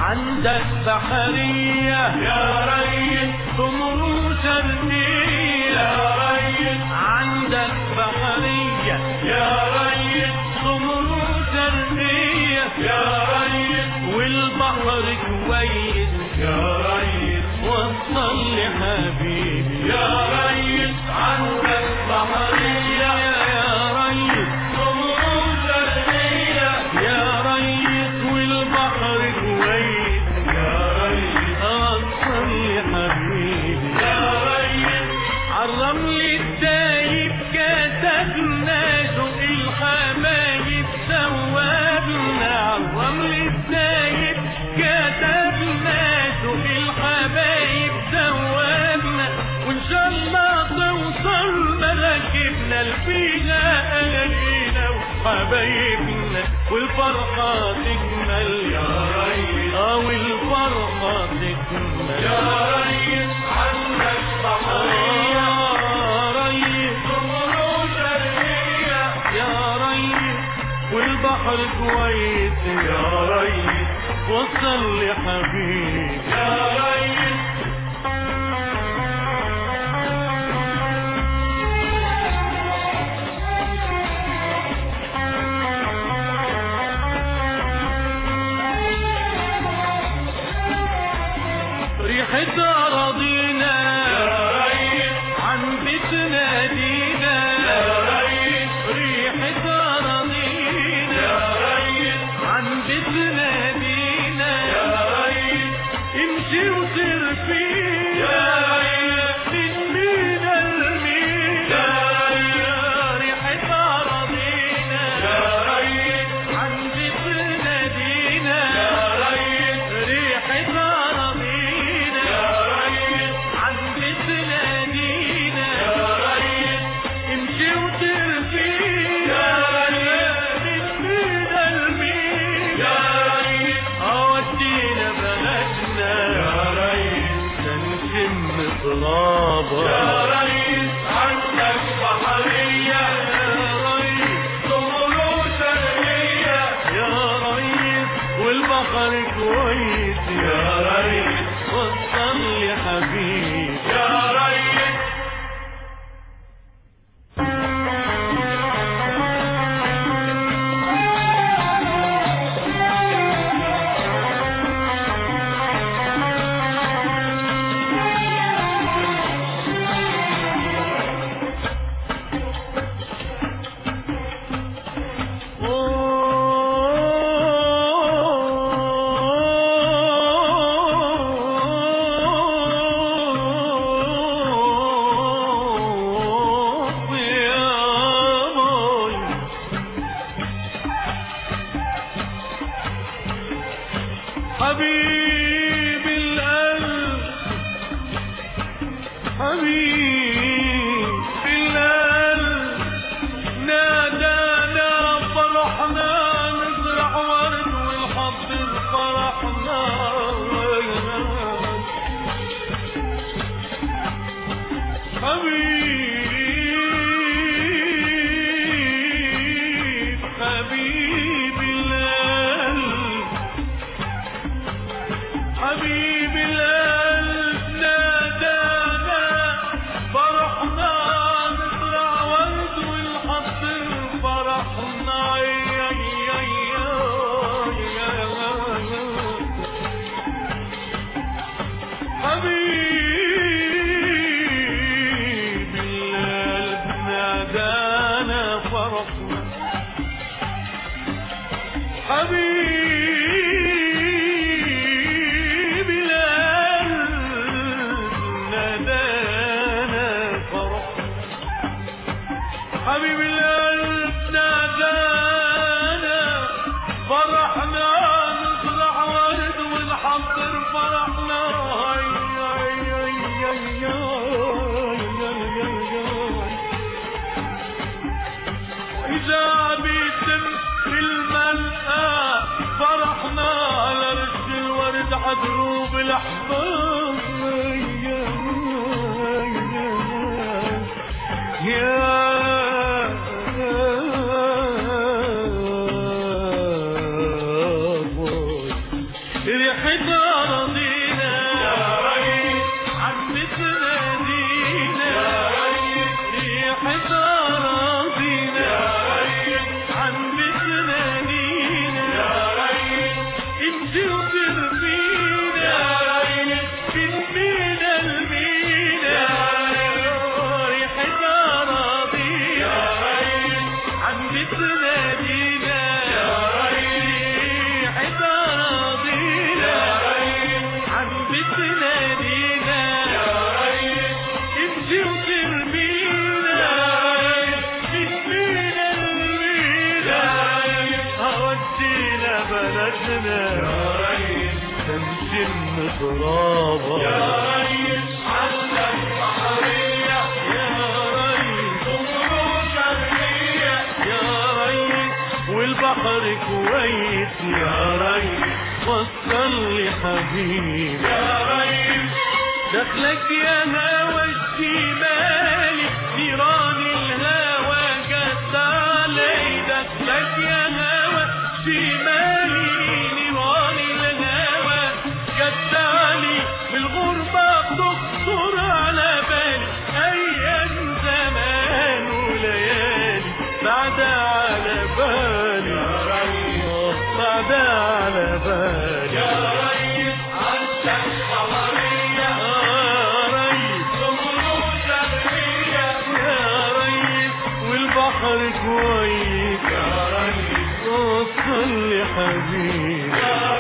عندك بحرية يا ريس تمر شرقية يا ريس عندك بحرية يا ريس تمر شرقية يا ريس والبحر كويس يا ريس وصل لي حبيبي يا ريس عندك بحرية يا ريس طموح شرقية يا ريس والبحر كويس يا ريس وصل لي حبيبي يا ريس عالرمل الدايب كتبنا ذوق الحبايب ثوابنا عالرمل الدايب كتبنا ذوق الحبايب ثوابنا وان شاء الله توصل مراكبنا لفيها اهالينا وحبايبنا والفرحة تكمل يا ريس اه والفرحة تكمل يا ريس عندك بحرية يا ريس طموح شرقية يا ريس والبحر كويس يا ريس وصل لي حبيبي يا ريس ريحة أراضينا يا ريس عن بيتنا دينا يا ريس ريحة أراضينا يا ريس عن بيتنا دينا يا ريس امشي وسير فينا يا ريس من مينا لمينا يا ريحة أراضينا يا ريس عن بيتنا دينا يا ريس ريحة أراضينا يا ريس عن بيتنا دينا يا ريس امشي وترفينا يا ريس تدينا المينا يا ريس اودينا بلدنا يا ريس نشم ترابها يا ريس عندك بحرية يا ريس طموح شرقية يا ريس والبحر كويس يا ريس وصل لي حبيبي يا ريس حبيب القلب حبيب القلب نادانا فرحنا نزرع ورد والحب فرحنا حبيب حبيب القلب حبيب القلب نادانا فرحنا نزرع ورد والحب فرحنا يا يا يا حبيب القلب نادانا فرحنا حبيب القلب نادانا فرحنا حبيب القلب نادانا فرحنا نزرع ورد ونحضر فرحنا إذا بيتم الملقى فرحنا على رش الورد عدروب الأحباب يا ريحة أراضينا عمتنا دينا ريحة أراضينا عمتنا دينا امشي وترمينا بالمينا المينا ريحة أراضينا عمتنا دينا ريحة أراضينا عمتنا دينا امشي وترمينا بالمينا المينا هودينا بلدنا تمشي المضرابة يا ريس يا ريس والبحر كويس يا ريس وصل لي حبيبي يا ريس دخلك يا هوى الشمالي نيران الهوى جت علي دخلك يا هوى شمالي نيران الهوى جت علي بالغربة بتخطر على بالي أيام زمان وليالي بعد على بالي يا ريس بعد على بالي يا ريس عندك حضرية يا ريس يا ريس والبحر كويس يا ريس وصل لي حبيبي